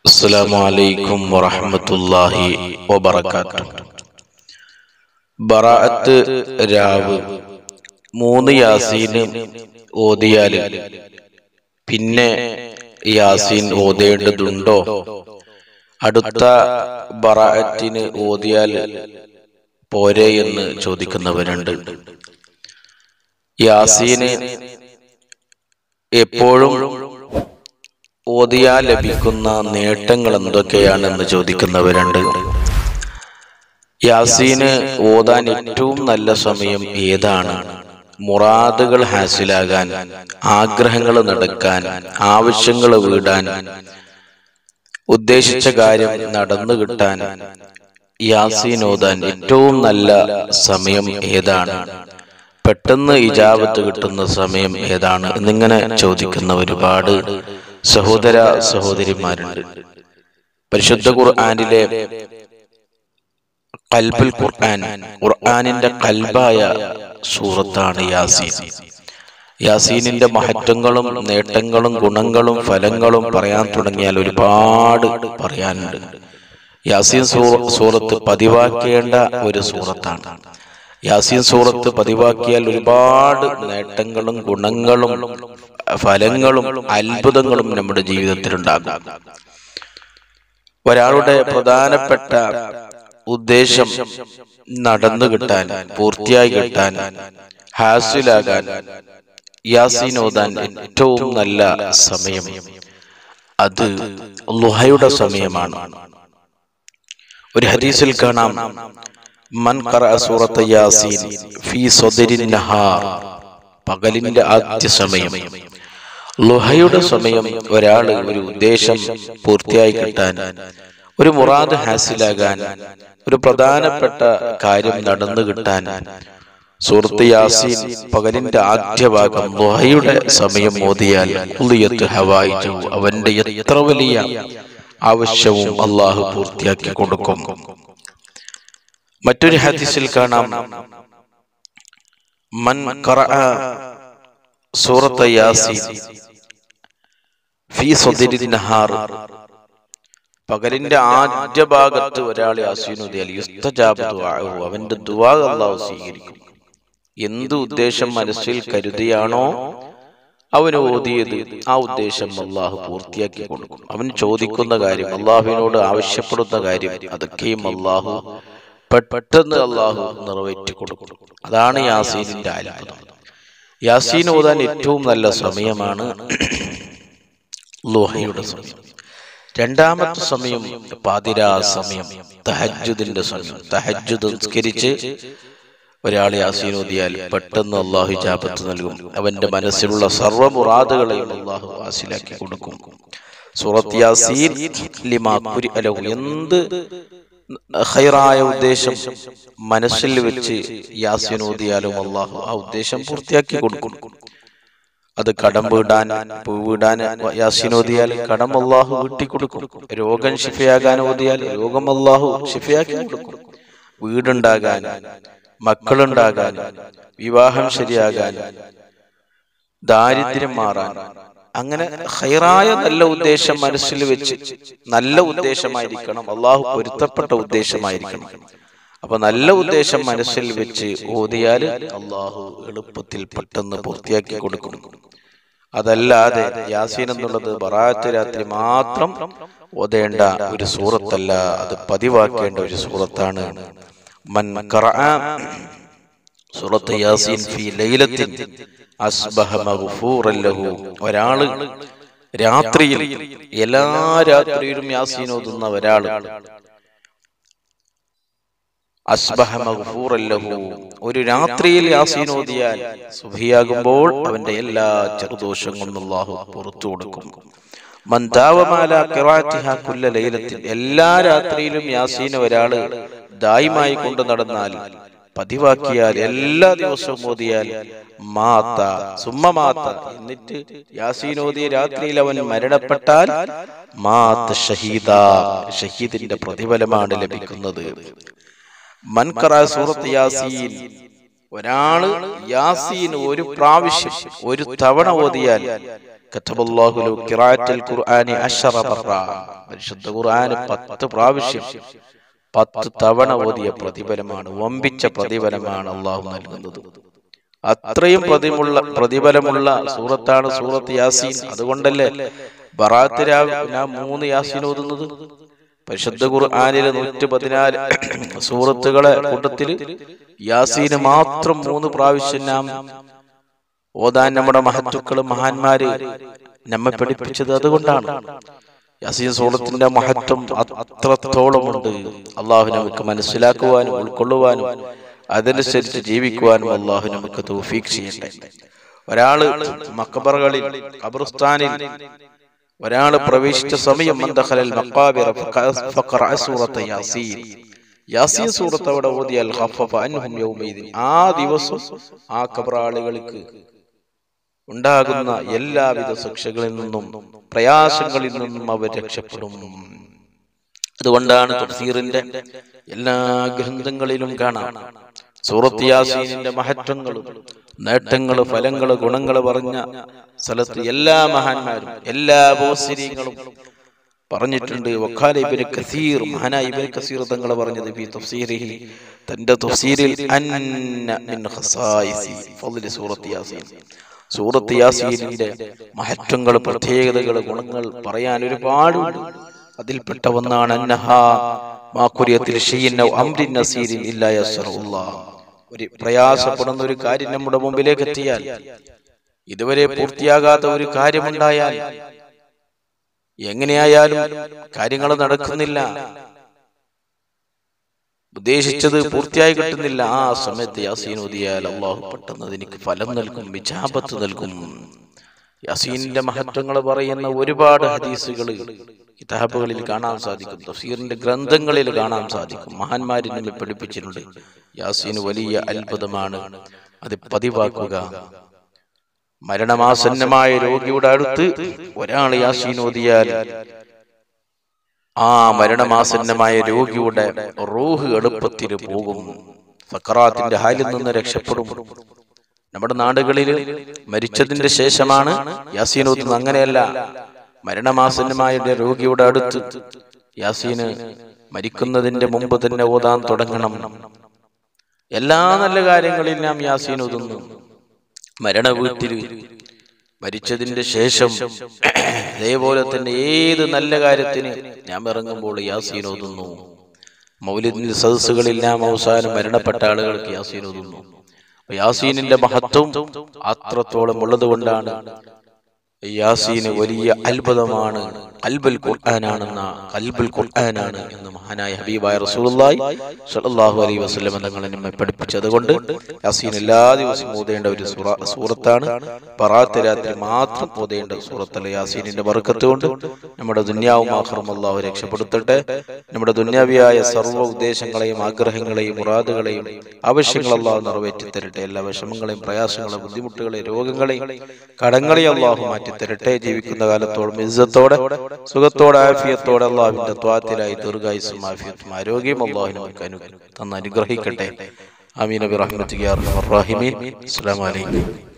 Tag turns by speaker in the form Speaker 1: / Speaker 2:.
Speaker 1: السلام عليكم ورحمة الله وبركاته ബറാഅത്ത് രാവ് മൂന്ന് യാസീന് ഓതിയാല് പിന്നെ യാസീൻ ഓതേണ്ടതുണ്ടോ അടുത്ത ബറാഅത്തിന് ഓതിയാൽ പോരെ എന്ന് ചോദിക്കുന്നവരുണ്ട് യാസീന് എപ്പോഴും ഓതിയാൽ ലഭിക്കുന്ന നേട്ടങ്ങൾ എന്തൊക്കെയാണെന്ന് ചോദിക്കുന്നവരുണ്ട് യാസീന് ഓതാൻ ഏറ്റവും നല്ല സമയം ഏതാണ് മുറാദുകൾ ഹാസിലാകാൻ ആഗ്രഹങ്ങൾ നടക്കാൻ ആവശ്യങ്ങൾ വീടാൻ ഉദ്ദേശിച്ച കാര്യം നടന്നു കിട്ടാൻ യാസീൻ ഓതാൻ ഏറ്റവും നല്ല സമയം ഏതാണ് പെട്ടെന്ന് ഇജാബത്ത് കിട്ടുന്ന സമയം ഏതാണ് എന്നിങ്ങനെ ചോദിക്കുന്ന ഒരുപാട് സഹോദര സഹോദരിമാരുണ്ട് പരിശുദ്ധ ഖുർആാനിലെ കൽബുൽ ഖുർആൻ ഖുർആാനിന്റെ കൽബായ സൂറത്താണ് യാസീൻ യാസീനിന്റെ മഹത്വങ്ങളും നേട്ടങ്ങളും ഗുണങ്ങളും ഫലങ്ങളും പറയാൻ തുടങ്ങിയാൽ ഒരുപാട് പറയാനുണ്ട് യാസീൻ സൂറത്ത് പതിവാക്കേണ്ട ഒരു സൂറത്താണ് യാസീൻ സൂറത്ത് പതിവാക്കിയാൽ ഒരുപാട് നേട്ടങ്ങളും ഗുണങ്ങളും ഫലങ്ങളും അത്ഭുതങ്ങളും നമ്മുടെ ജീവിതത്തിൽ ഉണ്ടാകും ഒരാളുടെ പ്രധാനപ്പെട്ട ഉദ്ദേശം നടന്നു കിട്ടാൻ പൂർത്തിയായി കിട്ടാൻ ഹാസിലാകാൻ യാസീൻ ഓതാൻ ഏറ്റവും നല്ല സമയം അത് ലുഹയുടെ സമയമാണ് ഒരു ഹദീസിൽ കാണാം മൻ ഖറഅ സൂറത്ത് യാസീൻ ഫീ സദരിൻ നഹാർ പകലിന്റെ ആദ്യ സമയം ലുഹയുടെ സമയം ഒരാൾ ഒരു ഉദ്ദേശം പൂർത്തിയായി കിട്ടാൻ ഒരു മുറാദ് ഹാസിലാകാൻ ഒരു പ്രധാനപ്പെട്ട കാര്യം നടന്നു കിട്ടാൻ സൂറത്ത് യാസീൻ പകലിന്റെ ആദ്യ ഭാഗം ലുഹയുടെ സമയം മോദിയാൽ ഹവായിച്ചു അവന്റെ എത്ര വലിയ ആവശ്യവും അള്ളാഹു പൂർത്തിയാക്കി കൊടുക്കും മറ്റൊരു ഹദീസിൽ കാണാം മൻ ഖറഅ സൂറത്ത് യാസീൻ ഫീ സദരിൻ നഹാർ പകലിന്റെ ആദ്യ ഭാഗത്ത് ഒരാൾ യാസീൻ ഓതിയാൽ യുസ്തജാബ് ദുആഉ അവന്റെ ദുആ അല്ലാഹു സ്വീകരിക്കും എന്ത് ഉദ്ദേശം മനസ്സിൽ കരുതിയാണോ അവന് ഓതിയത് ആ ഉദ്ദേശം അള്ളാഹു പൂർത്തിയാക്കി കൊടുക്കും അവൻ ചോദിക്കുന്ന കാര്യം അള്ളാഹുവിനോട് ആവശ്യപ്പെടുന്ന കാര്യം അതൊക്കെയും അള്ളാഹു പെട്ടെന്ന് അള്ളാഹു നിറവേറ്റി കൊടുക്കും അതാണ് യാസീനിന്റെ അത്ഭുതം യാസീൻ ഓതാൻ ഏറ്റവും നല്ല സമയമാണ് ലോഹയുടെ സമയം രണ്ടാമത്തെ സമയം പാതിരാ സമയം തഹജുദിന്റെ സമയം തഹജുദ് നിസ്കരിച്ച് ഒരാൾ യാസീൻ ഓതിയാൽ പെട്ടെന്ന് അള്ളാഹു ജാപത്ത് നൽകും അവന്റെ മനസ്സിലുള്ള സർവ്വ മുറാദുകളെയും അള്ളാഹു ഹാസിലാക്കി കൊടുക്കും സൂറത്ത് യാസീൻ ലിമാ കുരി അലഹു എന്ത് ഹൈറായ ഉദ്ദേശം മനസ്സിൽ വെച്ച് യാസീൻ ഓതിയാലും അള്ളാഹു ആ ഉദ്ദേശം പൂർത്തിയാക്കി കൊടുക്കും അത് കടം വീടാൻ വീടാൻ യാസീൻ ഓതിയാൽ കടം അള്ളാഹു വീട്ടിക്കൊടുക്കും രോഗം ഷിഫയാകാൻ ഓതിയാൽ രോഗം അള്ളാഹു ഷിഫയാക്കി കൊടുക്കും വീടുണ്ടാകാൻ മക്കളുണ്ടാകാൻ വിവാഹം ശരിയാകാൻ ദാരിദ്ര്യം മാറാൻ അങ്ങനെ ഹൈറായ നല്ല ഉദ്ദേശം മനസ്സിൽ വെച്ച് നല്ല ഉദ്ദേശമായിരിക്കണം അള്ളാഹു പൊരുത്തപ്പെട്ട ഉദ്ദേശമായിരിക്കണം അപ്പൊ നല്ല ഉദ്ദേശം മനസ്സിൽ വെച്ച് ഓതിയാൽ അള്ളാഹു എളുപ്പത്തിൽ പെട്ടെന്ന് പൂർത്തിയാക്കി കൊടുക്കും അതല്ലാതെ യാസീൻ എന്നുള്ളത് ബറാത്ത് രാത്രി മാത്രം ഓതേണ്ട ഒരു സൂറത്തല്ല അത് പതിവാക്കേണ്ട ഒരു സൂറത്താണ് മൻ ഖറഅ സൂറത്ത് യാസീൻ ഫീ ലൈലത്തിൻ അസ്ബഹ മഗ്ഫൂറൻ ലഹു ഒരാള് രാത്രിയിൽ എല്ലാ രാത്രിയിലും യാസീൻ ഓതുന്ന ഒരാള് അസ്ബഹ മഗ്ഫൂറൻ ലഹു ഒരു രാത്രിയിൽ യാസീൻ ഓതിയാൽ സുബഹിയാകുമ്പോൾ അവന്റെ എല്ലാ ചെറുദോഷങ്ങളും അല്ലാഹു പുറത്തു കൊടുക്കും മൻ ദാവമാല ഖിറാഅത്തിഹ കുല്ല ലൈലത്തിൻ എല്ലാ രാത്രിയിലും യാസീൻ ഒരാള് ദായിമായി കൊണ്ട് നടന്നാൽ പതിവാക്കിയാൽ എല്ലാ ദിവസവും ഓതിയാൽ മാത്ത സുമ്മ മാത്ത എന്നിട്ട് യാസീൻ ഓതിയ രാത്രിയിൽ അവൻ മരണപ്പെട്ടാൽ മാത്ത ഷഹീദ ഷഹീദിന്റെ പ്രതിഫലമാണ് ലഭിക്കുന്നത് മൻകറ സൂറത്ത് യാസീൻ ഒരാള് യാസീൻ ഒരു പ്രാവശ്യം ഒരു തവണ ഓതിയാൽ കതബല്ലാഹു ലഹു ഖിറാഅത്തുൽ ഖുർആനി അശ്റ ബറ പരിശുദ്ധ ഖുർആൻ പത്ത് പ്രാവശ്യം പത്ത് തവണ ഓതിയ പ്രതിഫലമാണ് വമ്പിച്ച പ്രതിഫലമാണ് അള്ളാഹു നൽകുന്നത് അത്രയും പ്രതിമുള്ള പ്രതിഫലമുള്ള സൂറത്താണ് സൂറത്ത് യാസീൻ അതുകൊണ്ടല്ലേ ബറാത്ത് രാവ് മൂന്ന് യാസീൻ ഓതുന്നത് പരിശുദ്ധ ഖുർആനിലെ നൂറ്റി പതിനാല് സൂറത്തുകളെ കൂട്ടത്തിൽ യാസീന് മാത്രം മൂന്ന് പ്രാവശ്യം നാം ഓതാൻ നമ്മുടെ മഹത്തുക്കളും മഹാന്മാര് നമ്മെ പഠിപ്പിച്ചത് അതുകൊണ്ടാണ് യാസീൻ സൂറത്തിന്റെ മഹത്വം അത്രത്തോളമുണ്ട് അള്ളാഹു നമുക്ക് മനസ്സിലാക്കുവാനും ഉൾക്കൊള്ളുവാനും അതനുസരിച്ച് ജീവിക്കുവാനും അള്ളാഹു നമുക്ക് തൗഫീഖ് ചെയ്യട്ടെ ഒരാള് മക്കബറുകളിൽ ഖബർസ്ഥാനിൽ ഒരാള് പ്രവേശിച്ച സമയം മന്ദഖലൽ മഖാബിറ ഫഖറഅ സൂറത്ത യാസീൻ യാസീൻ സൂറത്ത് അവിടെ ഓതിയാൽ ഖഫഫ അൻഹും യൗമൈദിൻ ആ ദിവസം ആ ഖബറാളികൾക്ക് ഉണ്ടാകുന്ന എല്ലാവിധ ശിക്ഷകളിൽ നിന്നും പ്രയാസങ്ങളിൽ നിന്നും അവർ രക്ഷപ്പെടും അതുകൊണ്ടാണ് തഫ്സീറിന്റെ എല്ലാ ഗ്രന്ഥങ്ങളിലും കാണാം സൂറത്ത് യാസീനിന്റെ മഹത്വങ്ങളും നേട്ടങ്ങള് ഫലങ്ങള് ഗുണങ്ങള് പറഞ്ഞ സ്ഥലത്ത് എല്ലാ മഹാന്മാരും എല്ലാ ബോസിരിയങ്ങളും പറഞ്ഞിട്ടുണ്ട് വഖാല ഇബ്നു കസീർ മഹാനായ ഇബ്നു കസീർ തങ്ങൾ പറഞ്ഞത് ഫി തഫ്സീരിഹി തന്റെ തഫ്സീരിൽ അന്ന മിൻ ഖസായിസി ഫضل സൂറത്ത് യാസീൻ സൂറത്ത് യാസീനിന്റെ മഹത്വങ്ങൾ പ്രത്യേകതകൾ ഗുണങ്ങൾ പറയാൻ ഒരുപാടുണ്ട് അതിൽപ്പെട്ട ഒന്നാണ് അന്നഹാ മാക്കുര്യത്തിൽ ഷീനൗ അംരിൻ നസീരിൻ ഇല്ലാ യസ്റഉല്ലാഹ് ഒരു പ്രയാസപ്പെടുന്ന ഒരു കാര്യം നമ്മുടെ മുമ്പിലേക്ക് എത്തിയാൽ ഇതുവരെ പൂർത്തിയാകാത്ത ഒരു കാര്യമുണ്ടായാൽ എങ്ങനെയായാലും കാര്യങ്ങൾ നടക്കുന്നില്ല ഉദ്ദേശിച്ചത് പൂർത്തിയായി കിട്ടുന്നില്ല ആ സമയത്ത് യാസീൻ ഓതിയാൽ അള്ളാഹു പെട്ടെന്ന് എനിക്ക് ഫലം നൽകും വിജാപത്ത് നൽകും യാസീനിന്റെ മഹത്വങ്ങൾ പറയുന്ന ഒരുപാട് ഹദീസുകൾ കിതാബുകളിൽ കാണാൻ സാധിക്കും തഫീറിന്റെ ഗ്രന്ഥങ്ങളിൽ കാണാൻ സാധിക്കും മഹാന്മാരിൽ നമ്മെ പഠിപ്പിച്ചിട്ടുണ്ട് യാസീൻ വലിയ അത്ഭുതമാണ് അത് പതിവാക്കുക മരണമാസന്നമായ രോഗിയുടെ അടുത്ത് ഒരാൾ യാസീൻ ഓതിയാൽ ആ മരണമാസന്നമായ രോഗിയുടെ റൂഹ് എളുപ്പത്തിൽ പോകും സക്കറാത്തിന്റെ ഹാലിൽ നിന്ന് രക്ഷപ്പെടും നമ്മുടെ നാടുകളിൽ മരിച്ചതിന്റെ ശേഷമാണ് യാസീൻ ഓതുന്നത് അങ്ങനെയല്ല മരണമാസന്നമായ രോഗിയുടെ അടുത്ത് യാസീന് മരിക്കുന്നതിന്റെ മുമ്പ് തന്നെ ഓതാൻ തുടങ്ങണം എല്ലാ നല്ല കാര്യങ്ങളിൽ നാം യാസീൻ ഓതുന്നു മരണ വീട്ടിൽ മരിച്ചതിന്റെ ശേഷം അതേപോലെ തന്നെ ഏത് നല്ല കാര്യത്തിന് നാം ഇറങ്ങുമ്പോൾ യാസീൻ ഓതുന്നു മൗലിദിന്റെ സദസ്സുകളിൽ നാം അവസാനം മരണപ്പെട്ട ആളുകൾക്ക് യാസീൻ ഓതുന്നു അപ്പൊ യാസീനിന്റെ മഹത്വം അത്രത്തോളം ഉള്ളത് കൊണ്ടാണ് യാസീന് വലിയ അത്ഭുതമാണ് കൽബൽ ഖുർആനാണെന്ന കൽബുൽ ഖുർആനാണ് എന്ന് മഹാനായ ഹബീബായ റസൂലുള്ളാഹി സ്വല്ലല്ലാഹു അലൈഹി വസല്ലം തങ്ങളെ നമ്മെ പഠിപ്പിച്ചത് കൊണ്ട് യാസീൻ എല്ലാ ദിവസവും ഓതേണ്ട ഒരു സൂറ സൂറത്താണ് പറാത്ത് രാത്രി മാത്രം ഓതേണ്ട സൂറത്തല്ല യാസീനിന്റെ ബർക്കത്ത് കൊണ്ട് നമ്മുടെ ദുന്യാവും ആഖിറും അല്ലാഹു രക്ഷപ്പെടുത്തട്ടെ നമ്മുടെ ദുന്യാവിയായ സർവ്വ ഉദ്ദേശങ്ങളെയും ആഗ്രഹങ്ങളെയും മുറാദുകളെയും ആവശ്യങ്ങൾ അല്ലാഹു നിറവേറ്റി തരട്ടെ എല്ലാ വിഷമങ്ങളെയും പ്രയാസങ്ങളെയും ബുദ്ധിമുട്ടുകളെയും രോഗങ്ങളെയും കടങ്ങളെയും അല്ലാഹു മാറ്റി തരട്ടെ ജീവിക്കുന്ന കാലത്തോളം ഇസ്സത്തോടെ സുഖത്തോടെ ആഫിയത്തോടെ അള്ളാഹുവിന്റെ ത്വാത്തിലായി ദീർഘായുസും ആഫിയത്തും ആരോഗ്യം അള്ളാഹു നമുക്ക് അനു തന്ന് അനുഗ്രഹിക്കട്ടെ അമീൻ നബി റഹ്മത്ത് അസ്സലാമു അലൈക്കും